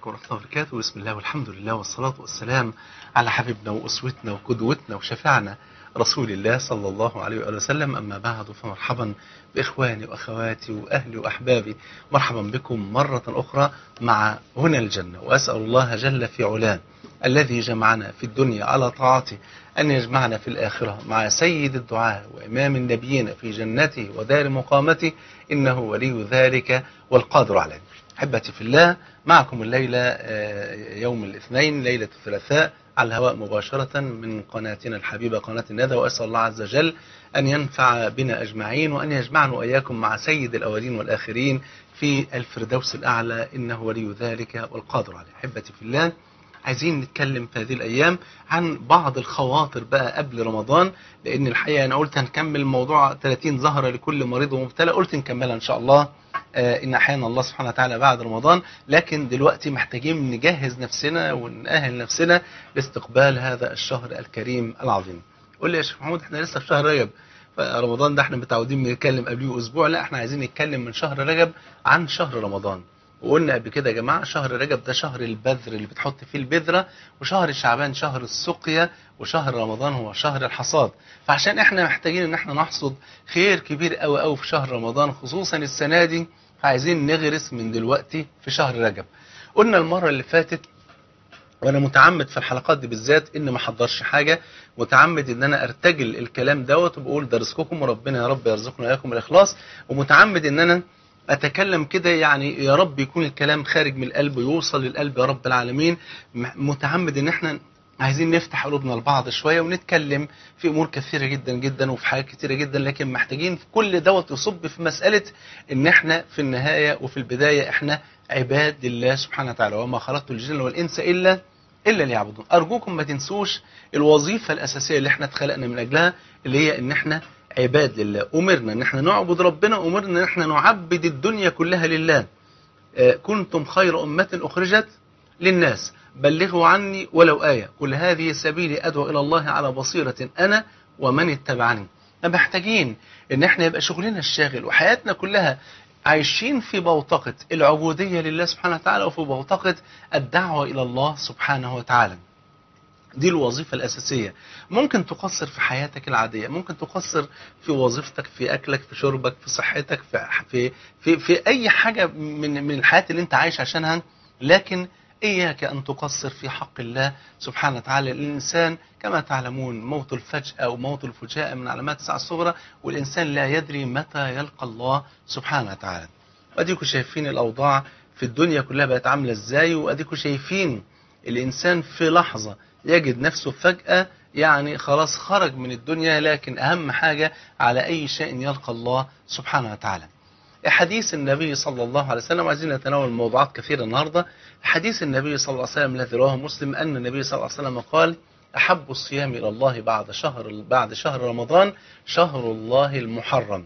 عليكم ورحمة الله وبركاته بسم الله والحمد لله والصلاة والسلام على حبيبنا وأسوتنا وقدوتنا وشفيعنا رسول الله صلى الله عليه وآله وسلم أما بعد فمرحبا بإخواني وأخواتي وأهلي وأحبابي مرحبا بكم مرة أخرى مع هنا الجنة وأسأل الله جل في علاه الذي جمعنا في الدنيا على طاعته أن يجمعنا في الآخرة مع سيد الدعاء وإمام النبيين في جنته ودار مقامته إنه ولي ذلك والقادر عليه أحبتي في الله معكم الليلة يوم الاثنين ليلة الثلاثاء على الهواء مباشرة من قناتنا الحبيبة قناة الندى وأسأل الله عز وجل أن ينفع بنا أجمعين وأن يجمعنا وإياكم مع سيد الأولين والآخرين في الفردوس الأعلى إنه ولي ذلك والقادر عليه أحبتي في الله عايزين نتكلم في هذه الأيام عن بعض الخواطر بقى قبل رمضان لأن الحقيقة أنا قلت هنكمل موضوع 30 زهرة لكل مريض ومبتلى قلت نكملها إن شاء الله آه إن أحيانا الله سبحانه وتعالى بعد رمضان لكن دلوقتي محتاجين نجهز نفسنا ونأهل نفسنا لاستقبال هذا الشهر الكريم العظيم قول لي يا شيخ محمود احنا لسه في شهر رجب رمضان ده احنا متعودين نتكلم قبليه اسبوع لا احنا عايزين نتكلم من شهر رجب عن شهر رمضان وقلنا قبل كده يا جماعة شهر رجب ده شهر البذر اللي بتحط فيه البذرة وشهر شعبان شهر السقيا وشهر رمضان هو شهر الحصاد فعشان احنا محتاجين ان احنا نحصد خير كبير قوي قوي في شهر رمضان خصوصا السنة دي عايزين نغرس من دلوقتي في شهر رجب قلنا المرة اللي فاتت وانا متعمد في الحلقات دي بالذات ان ما احضرش حاجة متعمد ان انا ارتجل الكلام دوت وبقول ده رزقكم وربنا يا رب يرزقنا اياكم الاخلاص ومتعمد ان انا اتكلم كده يعني يا رب يكون الكلام خارج من القلب ويوصل للقلب يا رب العالمين متعمد ان احنا عايزين نفتح قلوبنا لبعض شوية ونتكلم في امور كثيرة جدا جدا وفي حاجات كثيرة جدا لكن محتاجين في كل دوت يصب في مسألة ان احنا في النهاية وفي البداية احنا عباد لله سبحانه وتعالى وما خلقت الجن والانس الا الا ليعبدون ارجوكم ما تنسوش الوظيفة الاساسية اللي احنا اتخلقنا من اجلها اللي هي ان احنا عباد لله أمرنا ان احنا نعبد ربنا أمرنا ان احنا نعبد الدنيا كلها لله كنتم خير أمة أخرجت للناس بلغوا عني ولو آية كل هذه سبيلي أدعو إلى الله على بصيرة أنا ومن اتبعني محتاجين ان احنا يبقى شغلنا الشاغل وحياتنا كلها عايشين في بوتقة العبودية لله سبحانه وتعالى وفي بوتقة الدعوة إلى الله سبحانه وتعالى دي الوظيفة الأساسية ممكن تقصر في حياتك العادية ممكن تقصر في وظيفتك في أكلك في شربك في صحتك في, في, في, في أي حاجة من, من الحياة اللي انت عايش عشانها لكن إياك أن تقصر في حق الله سبحانه وتعالى الإنسان كما تعلمون موت الفجأة أو موت الفجاء من علامات الساعة الصغرى والإنسان لا يدري متى يلقى الله سبحانه وتعالى وأديكم شايفين الأوضاع في الدنيا كلها بقت عاملة إزاي وأديكم شايفين الإنسان في لحظة يجد نفسه فجأة يعني خلاص خرج من الدنيا لكن أهم حاجة على أي شيء يلقى الله سبحانه وتعالى حديث النبي صلى الله عليه وسلم عايزين نتناول موضوعات كثيرة النهاردة حديث النبي صلى الله عليه وسلم الذي رواه مسلم أن النبي صلى الله عليه وسلم قال أحب الصيام إلى الله بعد شهر بعد شهر رمضان شهر الله المحرم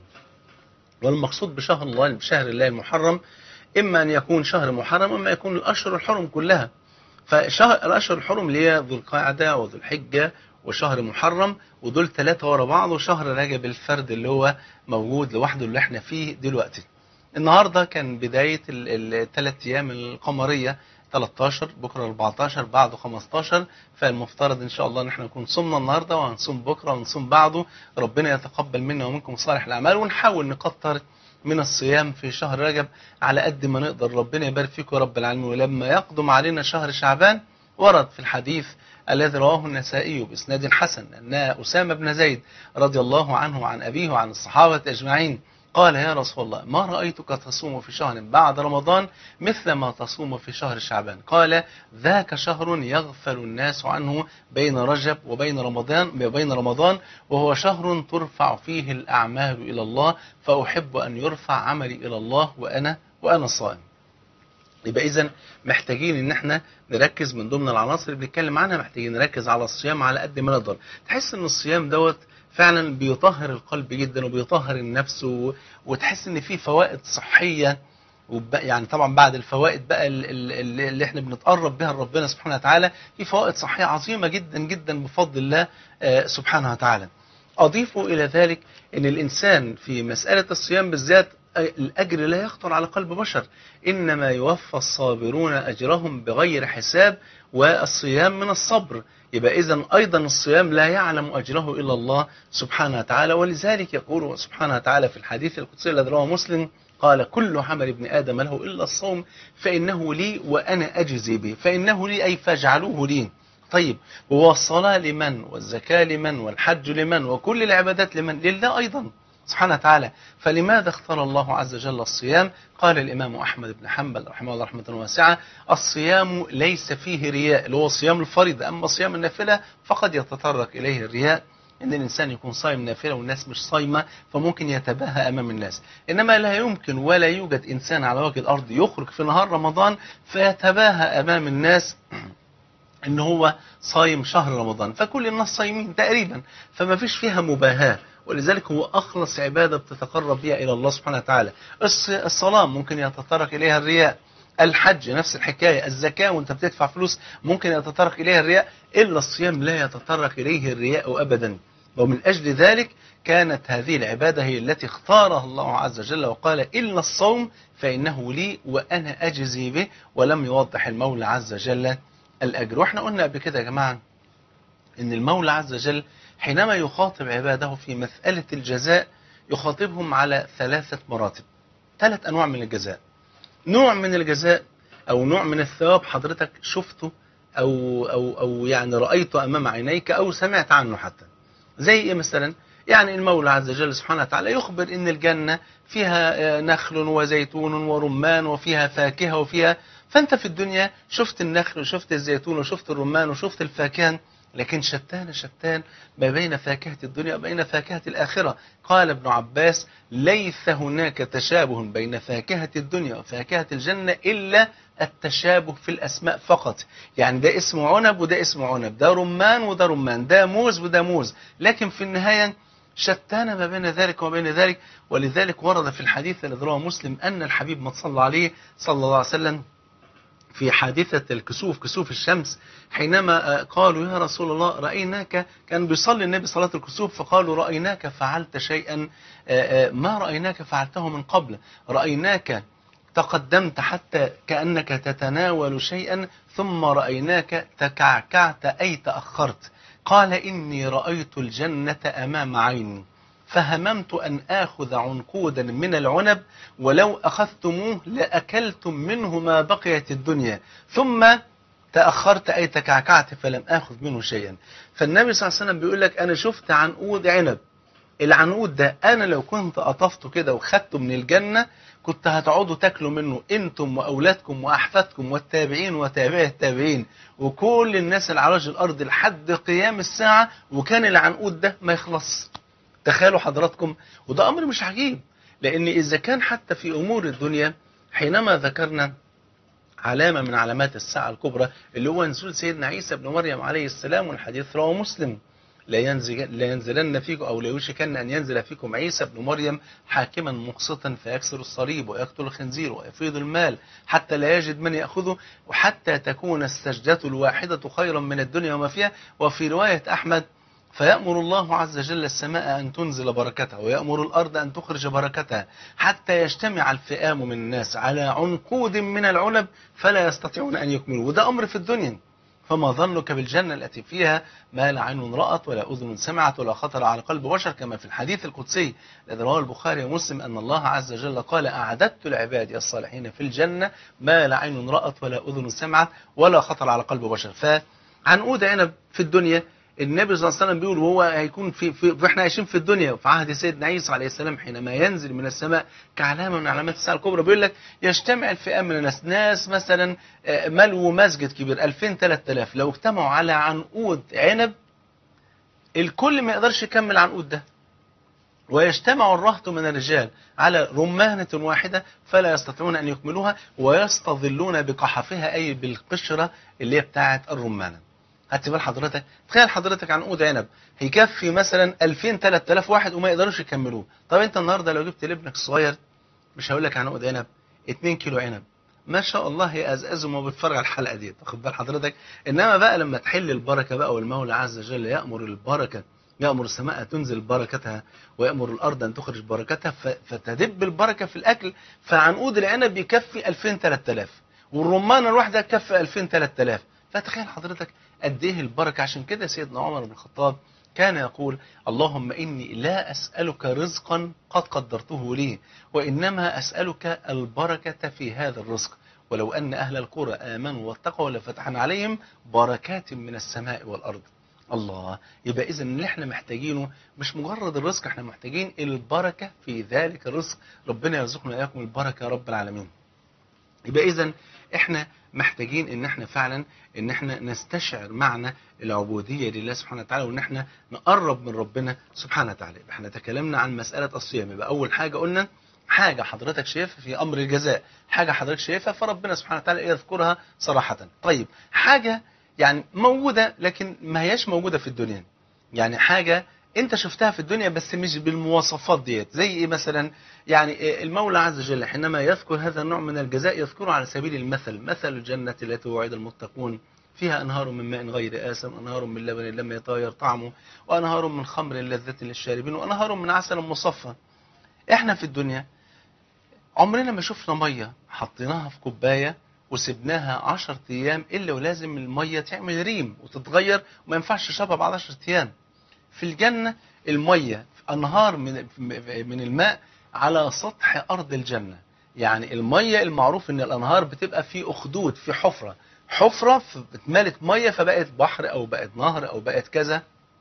والمقصود بشهر الله بشهر الله المحرم إما أن يكون شهر محرم إما يكون الأشهر الحرم كلها فشهر الأشهر الحرم اللي هي ذو القعدة وذو الحجة وشهر محرم ودول ثلاثة ورا بعض وشهر رجب الفرد اللي هو موجود لوحده اللي احنا فيه دلوقتي النهاردة كان بداية الثلاث أيام القمرية 13 بكرة 14 بعده 15 فالمفترض إن شاء الله إن احنا نكون صمنا النهاردة وهنصوم بكرة ونصوم بعده ربنا يتقبل منا ومنكم صالح الأعمال ونحاول نكتر من الصيام في شهر رجب على قد ما نقدر ربنا يبارك فيكم يا رب العالمين ولما يقدم علينا شهر شعبان ورد في الحديث الذي رواه النسائي بإسناد حسن أن أسامة بن زيد رضي الله عنه وعن أبيه وعن الصحابة أجمعين قال يا رسول الله ما رأيتك تصوم في شهر بعد رمضان مثل ما تصوم في شهر شعبان قال ذاك شهر يغفل الناس عنه بين رجب وبين رمضان وبين رمضان وهو شهر ترفع فيه الأعمال إلى الله فأحب أن يرفع عملي إلى الله وأنا وأنا صائم يبقى إذا محتاجين إن احنا نركز من ضمن العناصر اللي بنتكلم عنها محتاجين نركز على الصيام على قد ما نقدر تحس إن الصيام دوت فعلا بيطهر القلب جدا وبيطهر النفس و... وتحس ان في فوائد صحية وب... يعني طبعا بعد الفوائد بقى اللي, اللي احنا بنتقرب بها لربنا سبحانه وتعالى في فوائد صحية عظيمة جدا جدا بفضل الله آه سبحانه وتعالى أضيف إلى ذلك أن الإنسان في مسألة الصيام بالذات الأجر لا يخطر على قلب بشر إنما يوفى الصابرون أجرهم بغير حساب والصيام من الصبر يبقى إذا أيضا الصيام لا يعلم أجره إلا الله سبحانه وتعالى ولذلك يقول سبحانه وتعالى في الحديث القدسي الذي رواه مسلم قال كل عمل ابن آدم له إلا الصوم فإنه لي وأنا أجزي به فإنه لي أي فاجعلوه لي طيب هو الصلاة لمن والزكاة لمن والحج لمن وكل العبادات لمن لله أيضا سبحانه وتعالى فلماذا اختار الله عز وجل الصيام قال الإمام أحمد بن حنبل رحمه الله رحمة واسعة الصيام ليس فيه رياء اللي هو صيام الفريض أما صيام النافلة فقد يتطرق إليه الرياء ان الانسان يكون صايم نافله والناس مش صايمه فممكن يتباهى امام الناس انما لا يمكن ولا يوجد انسان على وجه الارض يخرج في نهار رمضان فيتباهى امام الناس ان هو صايم شهر رمضان فكل الناس صايمين تقريبا فما فيش فيها مباهاه ولذلك هو اخلص عباده بتتقرب بها الى الله سبحانه وتعالى الصلاه ممكن يتطرق اليها الرياء الحج نفس الحكاية الزكاة وانت بتدفع فلوس ممكن يتطرق إليها الرياء إلا الصيام لا يتطرق إليه الرياء أبدا ومن أجل ذلك كانت هذه العبادة هي التي اختارها الله عز وجل وقال إلا الصوم فإنه لي وأنا أجزي به ولم يوضح المولى عز وجل الأجر واحنا قلنا قبل كده يا جماعة إن المولى عز وجل حينما يخاطب عباده في مسألة الجزاء يخاطبهم على ثلاثة مراتب ثلاث أنواع من الجزاء نوع من الجزاء أو نوع من الثواب حضرتك شفته أو, أو, أو يعني رأيته أمام عينيك أو سمعت عنه حتى زي إيه مثلا يعني المولى عز وجل سبحانه وتعالى يخبر إن الجنة فيها نخل وزيتون ورمان وفيها فاكهة وفيها فأنت في الدنيا شفت النخل وشفت الزيتون وشفت الرمان وشفت الفاكهة لكن شتان شتان ما بين فاكهة الدنيا وبين فاكهة الآخرة قال ابن عباس ليس هناك تشابه بين فاكهة الدنيا وفاكهة الجنة إلا التشابه في الأسماء فقط يعني ده اسمه عنب وده اسمه عنب ده رمان وده رمان ده موز وده موز لكن في النهاية شتان ما بين ذلك وبين ذلك ولذلك ورد في الحديث الذي رواه مسلم أن الحبيب ما صلى عليه صلى الله عليه وسلم في حادثة الكسوف كسوف الشمس حينما قالوا يا رسول الله رأيناك كان بيصلي النبي صلاة الكسوف فقالوا رأيناك فعلت شيئا ما رأيناك فعلته من قبل رأيناك تقدمت حتى كأنك تتناول شيئا ثم رأيناك تكعكعت أي تأخرت قال إني رأيت الجنة أمام عيني فهممت أن آخذ عنقودا من العنب ولو أخذتموه لأكلتم منه ما بقيت الدنيا ثم تأخرت أي تكعكعت فلم آخذ منه شيئا فالنبي صلى الله عليه وسلم بيقول لك أنا شفت عنقود عنب العنقود ده أنا لو كنت قطفته كده وخدته من الجنة كنت هتقعدوا تاكلوا منه انتم واولادكم واحفادكم والتابعين وتابعي التابعين وكل الناس اللي على وجه الارض لحد قيام الساعه وكان العنقود ده ما يخلص تخيلوا حضراتكم وده امر مش عجيب لان اذا كان حتى في امور الدنيا حينما ذكرنا علامه من علامات الساعه الكبرى اللي هو نزول سيدنا عيسى ابن مريم عليه السلام والحديث رواه مسلم لا ينزل لا ينزلن فيكم او لا يوشكن ان ينزل فيكم عيسى ابن مريم حاكما مقسطا فيكسر الصليب ويقتل الخنزير ويفيض المال حتى لا يجد من ياخذه وحتى تكون السجدة الواحدة خيرا من الدنيا وما فيها وفي رواية احمد فيأمر الله عز وجل السماء أن تنزل بركتها ويأمر الأرض أن تخرج بركتها حتى يجتمع الفئام من الناس على عنقود من العنب فلا يستطيعون أن يكملوا وده أمر في الدنيا فما ظنك بالجنة التي فيها ما لا عين رأت ولا أذن سمعت ولا خطر على قلب بشر كما في الحديث القدسي الذي رواه البخاري ومسلم أن الله عز وجل قال أعددت لعبادي الصالحين في الجنة ما لا عين رأت ولا أذن سمعت ولا خطر على قلب بشر فعنقود عنب في الدنيا النبي صلى الله عليه وسلم بيقول وهو هيكون في, في واحنا عايشين في الدنيا في عهد سيدنا عيسى عليه السلام حينما ينزل من السماء كعلامه من علامات الساعه الكبرى بيقول لك يجتمع الفئام من الناس ناس مثلا ملوا مسجد كبير 2000 3000 لو اجتمعوا على عنقود عنب الكل ما يقدرش يكمل عنقود ده ويجتمع الرهط من الرجال على رمانة واحدة فلا يستطيعون أن يكملوها ويستظلون بقحفها أي بالقشرة اللي هي بتاعة الرمانة خدت بال حضرتك تخيل حضرتك عنقود عنب هيكفي مثلا 2000 3000 واحد وما يقدروش يكملوه طب انت النهارده لو جبت لابنك الصغير مش هقول لك عنقود عنب 2 كيلو عنب ما شاء الله يأزأز وما بيتفرج على الحلقه دي واخد بال حضرتك انما بقى لما تحل البركه بقى والمولى عز وجل يأمر البركه يأمر السماء تنزل بركتها ويأمر الأرض أن تخرج بركتها ف- فتدب البركة في الأكل فعنقود العنب بيكفي 2000 3000 والرمانة الواحدة تكفي 2000 3000 فتخيل حضرتك قد إيه البركة عشان كده سيدنا عمر بن الخطاب كان يقول اللهم إني لا أسألك رزقا قد قدرته لي وإنما أسألك البركة في هذا الرزق ولو أن أهل القرى آمنوا واتقوا لفتحنا عليهم بركات من السماء والأرض الله يبقى إذا اللي احنا محتاجينه مش مجرد الرزق احنا محتاجين البركة في ذلك الرزق ربنا يرزقنا وإياكم البركة يا رب العالمين يبقى إذا احنا محتاجين ان احنا فعلا ان احنا نستشعر معنى العبودية لله سبحانه وتعالى وان احنا نقرب من ربنا سبحانه وتعالى يبقى احنا تكلمنا عن مسألة الصيام يبقى اول حاجة قلنا حاجة حضرتك شايفها في امر الجزاء حاجة حضرتك شايفها فربنا سبحانه وتعالى يذكرها صراحة طيب حاجة يعني موجودة لكن ما هياش موجودة في الدنيا يعني حاجة انت شفتها في الدنيا بس مش بالمواصفات ديت زي ايه مثلا يعني المولى عز وجل حينما يذكر هذا النوع من الجزاء يذكره على سبيل المثل مثل الجنة التي وعد المتقون فيها أنهار من ماء غير آسن أنهار من لبن لم يتغير طعمه وأنهار من خمر لذة للشاربين وأنهار من عسل مصفى احنا في الدنيا عمرنا ما شفنا مية حطيناها في كوباية وسبناها 10 ايام الا ولازم الميه تعمل ريم وتتغير وما ينفعش تشربها بعد 10 ايام في الجنه الميه انهار من من الماء على سطح ارض الجنه يعني الميه المعروف ان الانهار بتبقى في اخدود في حفره حفره اتملت ميه فبقت بحر او بقت نهر او بقت كذا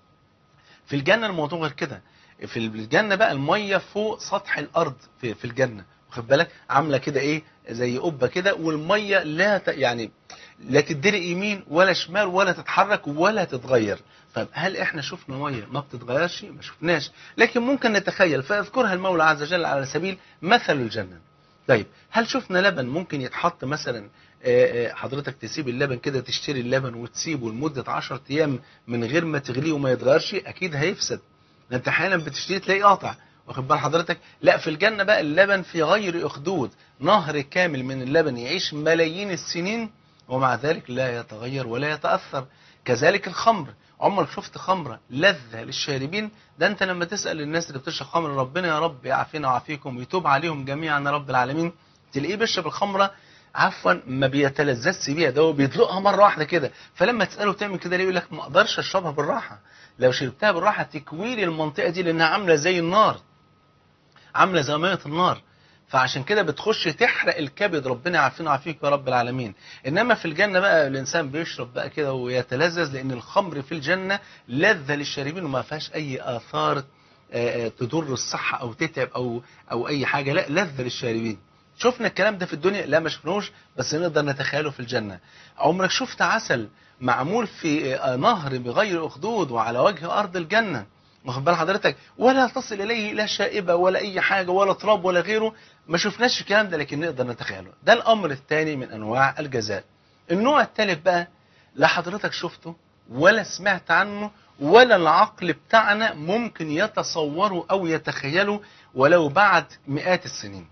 في الجنه الموضوع غير كده في الجنه بقى الميه فوق سطح الارض في في الجنه واخد بالك عامله كده ايه زي قبه كده والميه لا ت... يعني لا تدري يمين ولا شمال ولا تتحرك ولا تتغير طيب هل احنا شفنا ميه ما بتتغيرش ما شفناش لكن ممكن نتخيل فيذكرها المولى عز وجل على سبيل مثل الجنه طيب هل شفنا لبن ممكن يتحط مثلا آه، آه، حضرتك تسيب اللبن كده تشتري اللبن وتسيبه لمده 10 ايام من غير ما تغليه وما يتغيرش اكيد هيفسد ده انت احيانا بتشتري تلاقيه قاطع واخد بال حضرتك لا في الجنه بقى اللبن في غير اخدود نهر كامل من اللبن يعيش ملايين السنين ومع ذلك لا يتغير ولا يتاثر كذلك الخمر عمرك شفت خمره لذه للشاربين ده انت لما تسال الناس اللي بتشرب خمر ربنا يا رب يعافينا ويعافيكم ويتوب عليهم جميعا يا رب العالمين تلاقيه بيشرب الخمره عفوا ما بيتلذذش بيها ده هو بيدلقها مره واحده كده فلما تساله تعمل كده ليه يقول لك ما اقدرش اشربها بالراحه لو شربتها بالراحه تكوير المنطقه دي لانها عامله زي النار عامله زي ميه النار فعشان كده بتخش تحرق الكبد ربنا يعافينا ويعافيك يا رب العالمين انما في الجنه بقى الانسان بيشرب بقى كده ويتلذذ لان الخمر في الجنه لذه للشاربين وما فيهاش اي اثار آه، آه، تضر الصحه او تتعب او او اي حاجه لا لذه للشاربين شفنا الكلام ده في الدنيا لا ما شفناهوش بس نقدر نتخيله في الجنه عمرك شفت عسل معمول في آه، نهر بغير اخدود وعلى وجه ارض الجنه واخد بال حضرتك ولا تصل اليه لا شائبه ولا اي حاجه ولا تراب ولا غيره ما شفناش الكلام ده لكن نقدر نتخيله ده الامر الثاني من انواع الجزاء النوع الثالث بقى لا حضرتك شفته ولا سمعت عنه ولا العقل بتاعنا ممكن يتصوره او يتخيله ولو بعد مئات السنين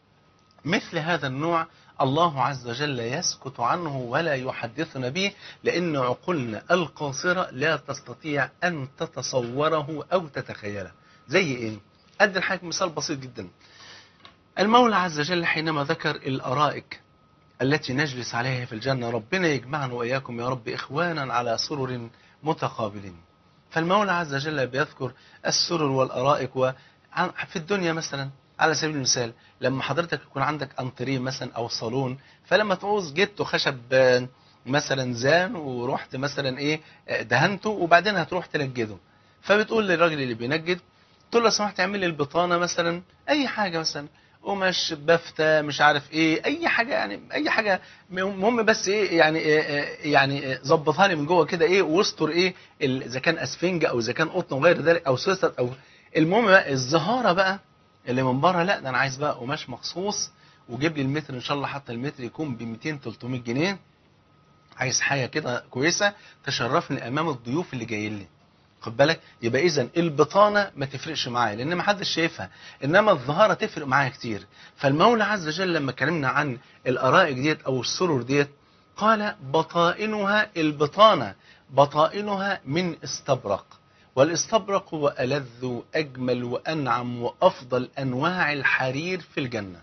مثل هذا النوع الله عز وجل يسكت عنه ولا يحدثنا به لأن عقولنا القاصرة لا تستطيع أن تتصوره أو تتخيله زي إيه؟ أدي لحضرتك مثال بسيط جدا المولى عز وجل حينما ذكر الأرائك التي نجلس عليها في الجنة ربنا يجمعنا وإياكم يا رب إخوانا على سرر متقابلين فالمولى عز وجل بيذكر السرر والأرائك وفي الدنيا مثلا على سبيل المثال لما حضرتك يكون عندك انتريه مثلا او صالون فلما تعوز جبته خشب آه، مثلا زان ورحت مثلا ايه آه، دهنته وبعدين هتروح تنجده فبتقول للراجل اللي بينجد تقول له لو سمحت اعمل لي البطانه مثلا اي حاجه مثلا قماش بافتة مش عارف ايه اي حاجه يعني اي حاجه المهم بس ايه يعني إيه إيه يعني إيه ظبطها لي من جوه كده ايه واستر ايه ال- اذا كان اسفنج او اذا كان قطن وغير ذلك او سوست او المهم بقى الزهاره بقى اللي من بره لا ده انا عايز بقى قماش مخصوص وجيب لي المتر ان شاء الله حتى المتر يكون ب 200 300 جنيه عايز حاجه كده كويسه تشرفني امام الضيوف اللي جايين لي خد بالك يبقى اذا البطانه ما تفرقش معايا لان ما حدش شايفها انما الظهاره تفرق معايا كتير فالمولى عز وجل لما اتكلمنا عن الارائك ديت او السرر ديت قال بطائنها البطانه بطائنها من استبرق والاستبرق هو ألذ وأجمل وأنعم وأفضل أنواع الحرير في الجنة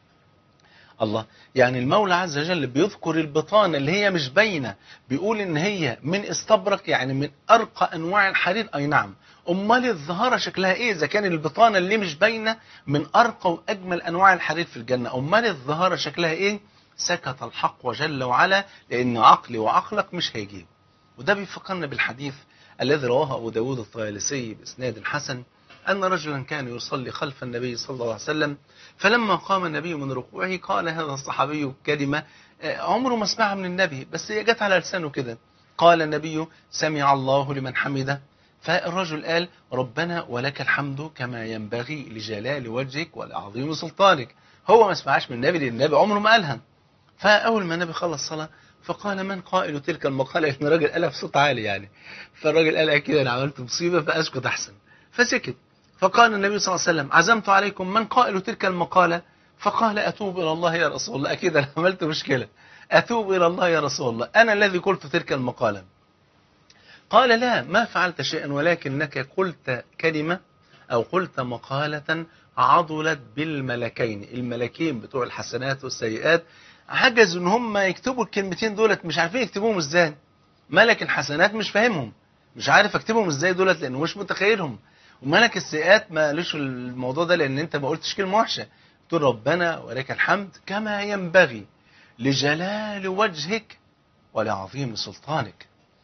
الله يعني المولى عز وجل بيذكر البطانة اللي هي مش باينة بيقول ان هي من استبرق يعني من ارقى انواع الحرير اي نعم امال الظهارة شكلها ايه اذا كان البطانة اللي مش باينة من ارقى واجمل انواع الحرير في الجنة امال الظهارة شكلها ايه سكت الحق وجل وعلا لان عقلي وعقلك مش هيجيب وده بيفكرنا بالحديث الذي رواه ابو داود الطيالسي باسناد حسن أن رجلا كان يصلي خلف النبي صلى الله عليه وسلم فلما قام النبي من ركوعه قال هذا الصحابي كلمة عمره ما سمعها من النبي بس هي جت على لسانه كده قال النبي سمع الله لمن حمده فالرجل قال ربنا ولك الحمد كما ينبغي لجلال وجهك ولعظيم سلطانك هو ما سمعهاش من النبي لان النبي عمره ما قالها فأول ما النبي خلص صلاة فقال من قائل تلك المقالة لأن الراجل قالها بصوت عالي يعني فالراجل قال كده أنا عملت مصيبة فأسكت أحسن فسكت فقال النبي صلى الله عليه وسلم عزمت عليكم من قائل تلك المقالة فقال أتوب إلى الله يا رسول الله أكيد أنا عملت مشكلة أتوب إلى الله يا رسول الله أنا الذي قلت تلك المقالة قال لا ما فعلت شيئا ولكنك قلت كلمة أو قلت مقالة عضلت بالملكين الملكين بتوع الحسنات والسيئات عجزوا ان هم يكتبوا الكلمتين دولت مش عارفين يكتبوهم ازاي ملك الحسنات مش فاهمهم مش عارف اكتبهم ازاي دولت لانه مش متخيلهم وملك السيئات ما ليش الموضوع ده لان انت ما قلتش كلمه وحشه تقول ربنا ولك الحمد كما ينبغي لجلال وجهك ولعظيم سلطانك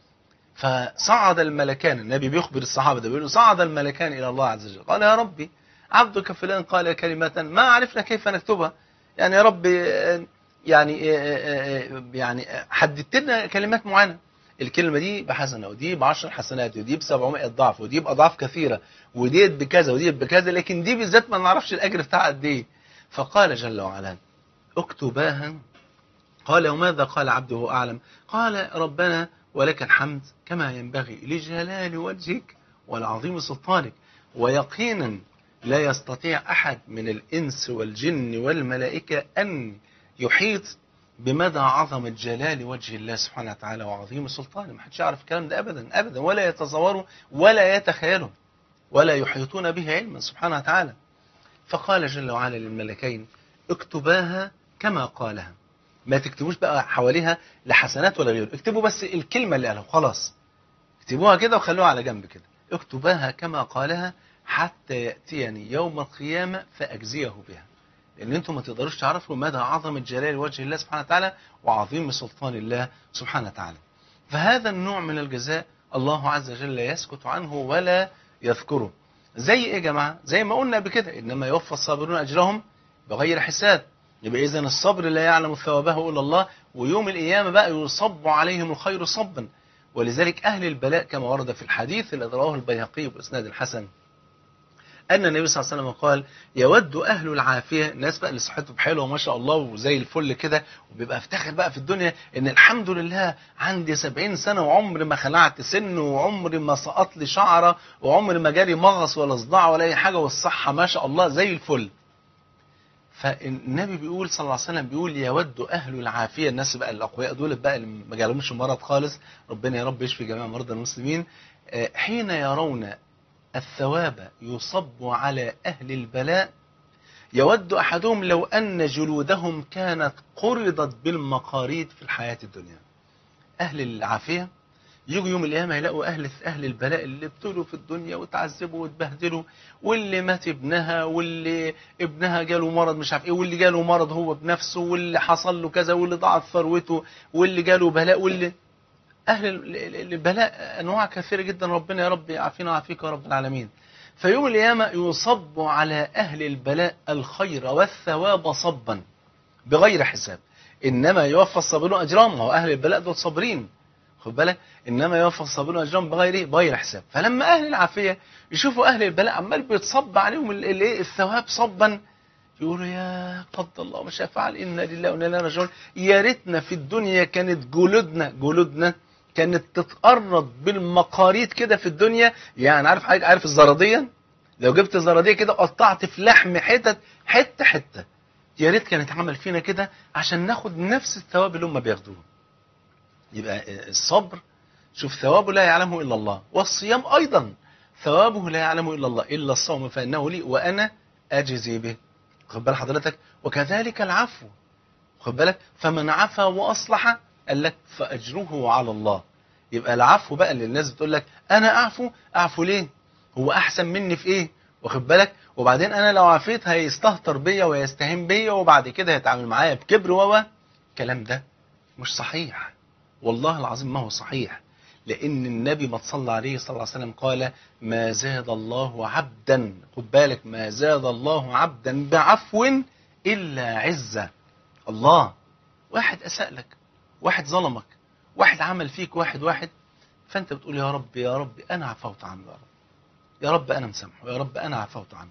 فصعد الملكان النبي بيخبر الصحابه ده بيقول صعد الملكان الى الله عز وجل قال يا ربي عبدك فلان قال كلمه ما عرفنا كيف نكتبها يعني يا رب يعني يعني حددت لنا كلمات معينه الكلمة دي بحسنة ودي بعشر حسنات ودي ب 700 ضعف ودي بأضعاف كثيرة ودي بكذا ودي بكذا لكن دي بالذات ما نعرفش الأجر بتاعها قد إيه فقال جل وعلا اكتباها قال وماذا قال عبده أعلم قال ربنا ولك الحمد كما ينبغي لجلال وجهك والعظيم سلطانك ويقينا لا يستطيع أحد من الإنس والجن والملائكة أن يحيط بمدى عظمة جلال وجه الله سبحانه وتعالى وعظيم سلطانه ما حدش يعرف الكلام ده أبدا أبدا ولا يتصوره ولا يتخيله ولا يحيطون به علما سبحانه وتعالى فقال جل وعلا للملكين اكتباها كما قالها ما تكتبوش بقى حواليها لحسنات ولا غيره اكتبوا بس الكلمة اللي قالها خلاص اكتبوها كده وخلوها على جنب كده اكتباها كما قالها حتى يأتيني يوم القيامة فأجزيه بها لأن أنتم ما تقدروش تعرفوا مدى عظمة جلال وجه الله سبحانه وتعالى وعظيم سلطان الله سبحانه وتعالى فهذا النوع من الجزاء الله عز وجل يسكت عنه ولا يذكره زي ايه يا جماعة زي ما قلنا بكده إنما يوفى الصابرون أجرهم بغير حساب يبقى إذا الصبر لا يعلم ثوابه إلا الله ويوم القيامة بقى يصب عليهم الخير صبا ولذلك أهل البلاء كما ورد في الحديث الذي رواه البيهقي بإسناد الحسن أن النبي صلى الله عليه وسلم قال يود أهل العافية الناس بقى اللي صحتهم حلوة ما شاء الله وزي الفل كده وبيبقى افتخر بقى في الدنيا إن الحمد لله عندي سبعين سنة وعمر ما خلعت سن وعمر ما سقط لي شعرة وعمر ما جالي مغص ولا صداع ولا أي حاجة والصحة ما شاء الله زي الفل فالنبي بيقول صلى الله عليه وسلم بيقول يود أهل العافية الناس بقى الأقوياء دول بقى اللي ما جالهمش مرض خالص ربنا يا رب يشفي جميع مرضى المسلمين حين يرون الثواب يصب على أهل البلاء يود أحدهم لو أن جلودهم كانت قرضت بالمقاريض في الحياة الدنيا أهل العافية يجوا يوم القيامة يلاقوا أهل أهل البلاء اللي ابتلوا في الدنيا وتعذبوا واتبهدلوا واللي مات ابنها واللي ابنها جاله مرض مش عارف ايه واللي جاله مرض هو بنفسه واللي حصل له كذا واللي ضاعت ثروته واللي جاله بلاء واللي أهل البلاء أنواع كثيرة جدا ربنا يا رب يعافينا ويعافيك يا رب العالمين فيوم القيامة يصب على أهل البلاء الخير والثواب صبا بغير حساب إنما يوفى الصابرون أجرام هو أهل البلاء دول صابرين خد بالك إنما يوفى الصابرون أجرام بغير بغير حساب فلما أهل العافية يشوفوا أهل البلاء عمال بيتصب عليهم الثواب صبا يقولوا يا قد الله ما شاء فعل إنا لله وإنا إليه راجعون يا ريتنا في الدنيا كانت جلودنا جلودنا كانت تتقرض بالمقاريض كده في الدنيا يعني عارف حاجه عارف الزراديه لو جبت زراديه كده قطعت في لحم حتت حته حته يا ريت كانت عمل فينا كده عشان ناخد نفس الثواب اللي هم بياخدوه يبقى الصبر شوف ثوابه لا يعلمه الا الله والصيام ايضا ثوابه لا يعلمه الا الله الا الصوم فانه لي وانا اجزي به خد بال حضرتك وكذلك العفو خد بالك فمن عفا واصلح قال لك فاجره على الله يبقى العفو بقى اللي الناس بتقول لك انا اعفو اعفو ليه هو احسن مني في ايه واخد بالك وبعدين انا لو عفيت هيستهتر بيا ويستهين بيا وبعد كده هيتعامل معايا بكبر و الكلام ده مش صحيح والله العظيم ما هو صحيح لان النبي ما تصلى عليه صلى الله عليه وسلم قال ما زاد الله عبدا خد بالك ما زاد الله عبدا بعفو الا عزه الله واحد اساء لك واحد ظلمك واحد عمل فيك واحد واحد فانت بتقول يا رب يا رب انا عفوت عنه يا رب يا رب انا مسامحه يا رب انا عفوت عنه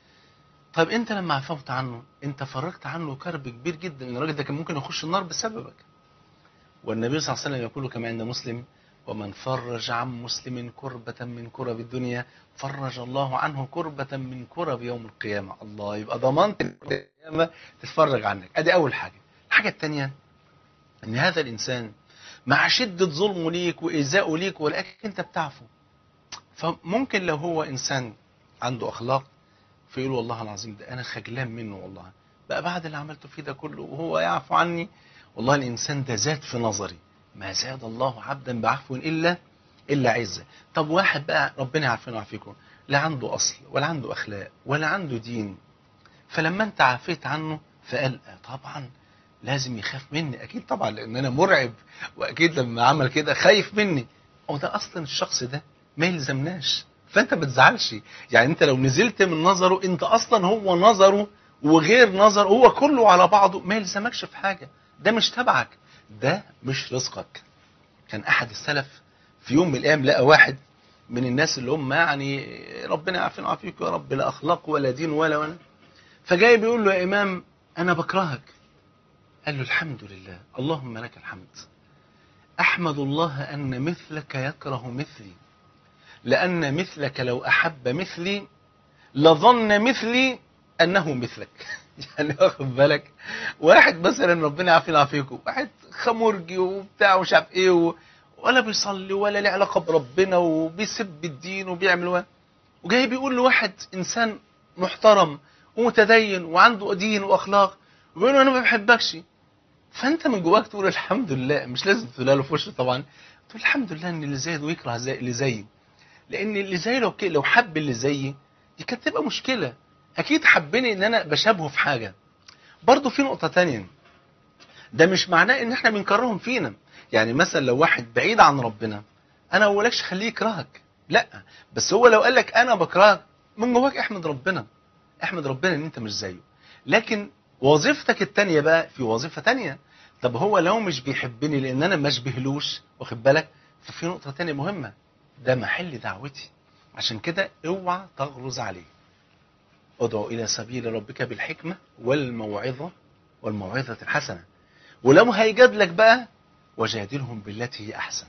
طيب انت لما عفوت عنه انت فرجت عنه كرب كبير جدا ان الراجل ده كان ممكن يخش النار بسببك والنبي صلى الله عليه وسلم يقول كما عند مسلم ومن فرج عن مسلم كربة من كرب الدنيا فرج الله عنه كربة من كرب يوم القيامة الله يبقى ضمنت القيامة تتفرج عنك ادي اول حاجة الحاجة الثانية ان هذا الانسان مع شدة ظلمه ليك وإيذائه ليك ولكن انت بتعفو فممكن لو هو انسان عنده اخلاق فيقول والله العظيم ده انا خجلان منه والله بقى بعد اللي عملته فيه ده كله وهو يعفو عني والله الانسان ده زاد في نظري ما زاد الله عبدا بعفو الا الا عزه طب واحد بقى ربنا يعافينا ويعافيكم لا عنده اصل ولا عنده اخلاق ولا عنده دين فلما انت عافيت عنه فقال آه طبعا لازم يخاف مني اكيد طبعا لان انا مرعب واكيد لما عمل كده خايف مني هو ده اصلا الشخص ده ما يلزمناش فانت ما تزعلش يعني انت لو نزلت من نظره انت اصلا هو نظره وغير نظر هو كله على بعضه ما يلزمكش في حاجه ده مش تبعك ده مش رزقك كان احد السلف في يوم من الايام لقى واحد من الناس اللي هم يعني ربنا يعافينا ويعافيك يا رب لا اخلاق ولا دين ولا ولا فجاي بيقول له يا امام انا بكرهك قال له الحمد لله اللهم لك الحمد احمد الله ان مثلك يكره مثلي لأن مثلك لو أحب مثلي لظن مثلي أنه مثلك يعني واخد بالك واحد مثلا ربنا يعافينا ويعافيكم واحد خمرجي وبتاع ومش عارف ايه و... ولا بيصلي ولا له علاقه بربنا وبيسب الدين وبيعمل و... وجاي بيقول لواحد انسان محترم ومتدين وعنده دين واخلاق وبيقول له انا ما بحبكش فانت من جواك تقول الحمد لله مش لازم تقول له في وشه طبعا تقول الحمد لله ان اللي زيه ويكره زي اللي زيي لان اللي زي لو ك... لو حب اللي زيي دي كانت تبقى مشكله اكيد حبني ان انا بشابهه في حاجه برضه في نقطه تانية ده مش معناه ان احنا بنكرههم فينا يعني مثلا لو واحد بعيد عن ربنا انا ما بقولكش خليه يكرهك لا بس هو لو قال لك انا بكرهك من جواك احمد ربنا احمد ربنا ان انت مش زيه لكن وظيفتك التانية بقى في وظيفه تانية طب هو لو مش بيحبني لان انا ما اشبهلوش واخد بالك ففي نقطه تانية مهمه ده محل دعوتي عشان كده اوعى تغرز عليه ادعو الى سبيل ربك بالحكمه والموعظه والموعظه الحسنه ولو هيجادلك بقى وجادلهم بالتي هي احسن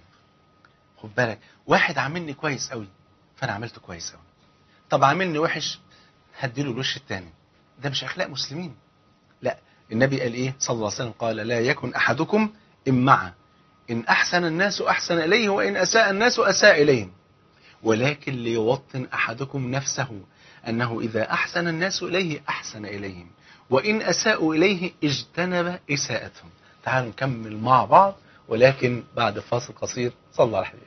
خد بالك واحد عاملني كويس قوي فانا عملته كويس قوي طب عاملني وحش هديله الوش التاني ده مش اخلاق مسلمين لا النبي قال ايه صلى الله عليه وسلم قال لا يكن احدكم امعه إن أحسن الناس أحسن إليه وإن أساء الناس أساء إليهم ولكن ليوطن أحدكم نفسه أنه إذا أحسن الناس إليه أحسن إليهم وإن أساءوا إليه اجتنب إساءتهم تعالوا نكمل مع بعض ولكن بعد فاصل قصير صلى الله عليه وسلم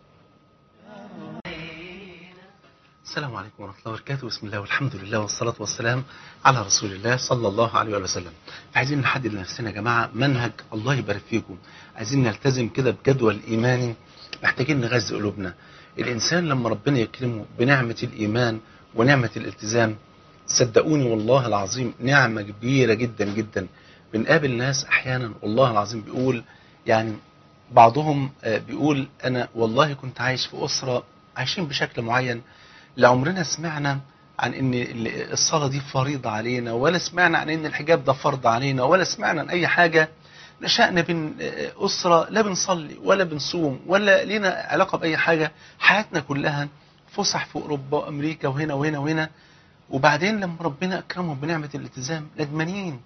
السلام عليكم ورحمة الله وبركاته بسم الله والحمد لله والصلاة والسلام على رسول الله صلى الله عليه وسلم عايزين نحدد لنفسنا يا جماعة منهج الله يبارك فيكم عايزين نلتزم كده بجدول إيماني محتاجين نغذي قلوبنا الإنسان لما ربنا يكرمه بنعمة الإيمان ونعمة الالتزام صدقوني والله العظيم نعمة كبيرة جدا جدا بنقابل ناس أحيانا والله العظيم بيقول يعني بعضهم بيقول أنا والله كنت عايش في أسرة عايشين بشكل معين لعمرنا سمعنا عن ان الصلاة دي فريضة علينا ولا سمعنا عن ان الحجاب ده فرض علينا ولا سمعنا عن اي حاجة نشأنا بين أسرة لا بنصلي ولا بنصوم ولا لينا علاقة بأي حاجة حياتنا كلها فسح في أوروبا وأمريكا وهنا وهنا وهنا وبعدين لما ربنا أكرمهم بنعمة الالتزام ندمانين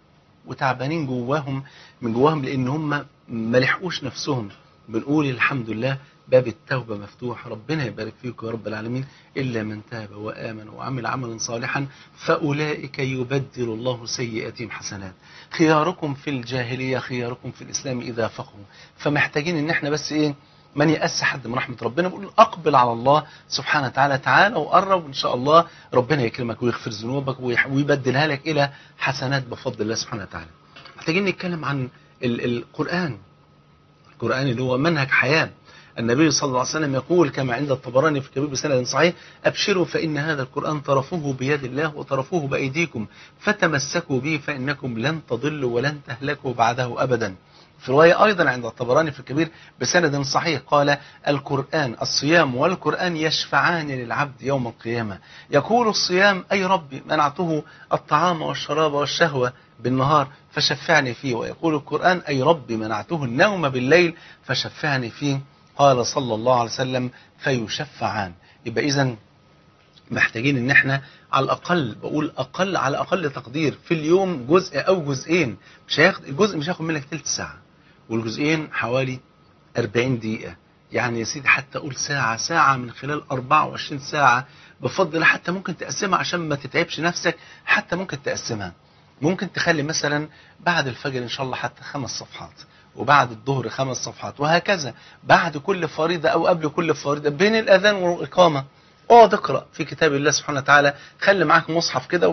وتعبانين جواهم من جواهم لأن هم ما لحقوش نفسهم بنقول الحمد لله باب التوبة مفتوح ربنا يبارك فيكم يا رب العالمين إلا من تاب وآمن وعمل عملا صالحا فأولئك يبدل الله سيئاتهم حسنات خياركم في الجاهلية خياركم في الإسلام إذا فقهوا فمحتاجين إن احنا بس إيه من يأس حد من رحمة ربنا بيقول أقبل على الله سبحانه وتعالى تعالى وقرب إن شاء الله ربنا يكرمك ويغفر ذنوبك ويبدلها لك إلى حسنات بفضل الله سبحانه وتعالى محتاجين نتكلم عن القرآن القرآن اللي هو منهج حياة النبي صلى الله عليه وسلم يقول كما عند الطبراني في كبير بسند صحيح أبشروا فإن هذا القرآن طرفه بيد الله وطرفه بأيديكم فتمسكوا به فإنكم لن تضلوا ولن تهلكوا بعده أبدا في رواية أيضا عند الطبراني في الكبير بسند صحيح قال القرآن الصيام والقرآن يشفعان للعبد يوم القيامة يقول الصيام أي ربي منعته الطعام والشراب والشهوة بالنهار فشفعني فيه ويقول القرآن أي ربي منعته النوم بالليل فشفعني فيه قال صلى الله عليه وسلم فيشفعان يبقى إذا محتاجين ان احنا على الاقل بقول اقل على اقل تقدير في اليوم جزء او جزئين مش هياخد الجزء مش هياخد منك ثلث ساعه والجزئين حوالي 40 دقيقه يعني يا سيدي حتى اقول ساعه ساعه من خلال 24 ساعه بفضل حتى ممكن تقسمها عشان ما تتعبش نفسك حتى ممكن تقسمها ممكن تخلي مثلا بعد الفجر ان شاء الله حتى خمس صفحات وبعد الظهر خمس صفحات وهكذا بعد كل فريضة أو قبل كل فريضة بين الأذان والإقامة اقعد اقرا في كتاب الله سبحانه وتعالى خلي معاك مصحف كده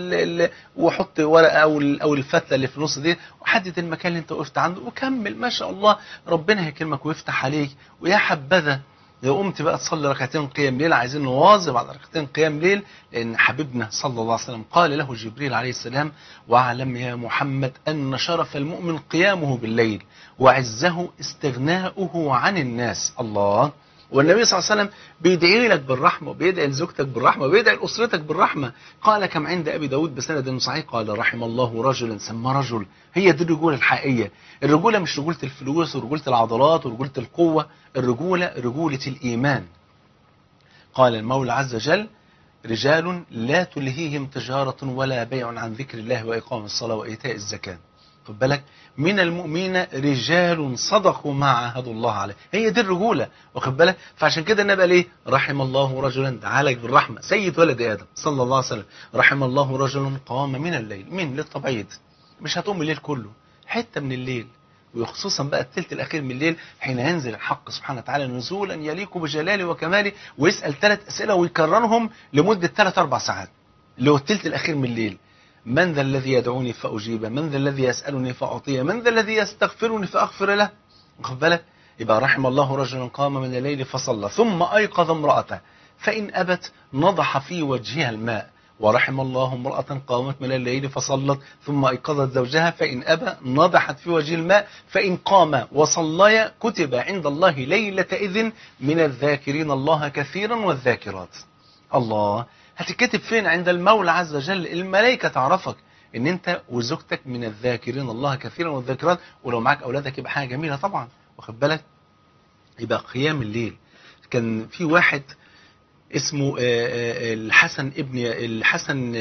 وحط ورقه او او الفتله اللي في النص دي وحدد المكان اللي انت وقفت عنده وكمل ما شاء الله ربنا هيكرمك ويفتح عليك ويا حبذا لو قمت بقى تصلي ركعتين قيام ليل عايزين نواظب على ركعتين قيام ليل لان حبيبنا صلى الله عليه وسلم قال له جبريل عليه السلام واعلم يا محمد ان شرف المؤمن قيامه بالليل وعزه استغناؤه عن الناس الله والنبي صلى الله عليه وسلم بيدعي لك بالرحمة وبيدعي لزوجتك بالرحمة وبيدعي لأسرتك بالرحمة قال كم عند أبي داود بسند صحيح قال رحم الله رجلا سمى رجل هي دي الرجولة الحقيقية الرجولة مش رجولة الفلوس ورجولة العضلات ورجولة القوة الرجولة رجولة الإيمان قال المولى عز وجل رجال لا تلهيهم تجارة ولا بيع عن ذكر الله وإقام الصلاة وإيتاء الزكاة خد بالك من المؤمنين رجال صدقوا ما عاهدوا الله عليه هي دي الرجوله واخد بالك فعشان كده النبي قال ايه رحم الله رجلا دعا لك بالرحمه سيد ولد ادم صلى الله عليه وسلم رحم الله رجلا قام من الليل من للتبعيد مش هتقوم الليل كله حته من الليل وخصوصا بقى الثلث الاخير من الليل حين ينزل الحق سبحانه وتعالى نزولا يليق بجلاله وكماله ويسال ثلاث اسئله ويكررهم لمده ثلاث اربع ساعات اللي هو الثلث الاخير من الليل من ذا الذي يدعوني فأجيبه من ذا الذي يسألني فأعطيه من ذا الذي يستغفرني فأغفر له واخد بالك يبقى رحم الله رجلا قام من الليل فصلى ثم أيقظ امرأته فإن أبت نضح في وجهها الماء ورحم الله امرأة قامت من الليل فصلت ثم أيقظت زوجها فإن أبى نضحت في وجه الماء فإن قام وصليا كتب عند الله ليلة إذن من الذاكرين الله كثيرا والذاكرات الله هتتكتب فين عند المولى عز وجل الملائكة تعرفك ان انت وزوجتك من الذاكرين الله كثيرا والذاكرات ولو معاك اولادك يبقى حاجه جميله طبعا واخد بالك يبقى قيام الليل كان في واحد اسمه الحسن ابن الحسن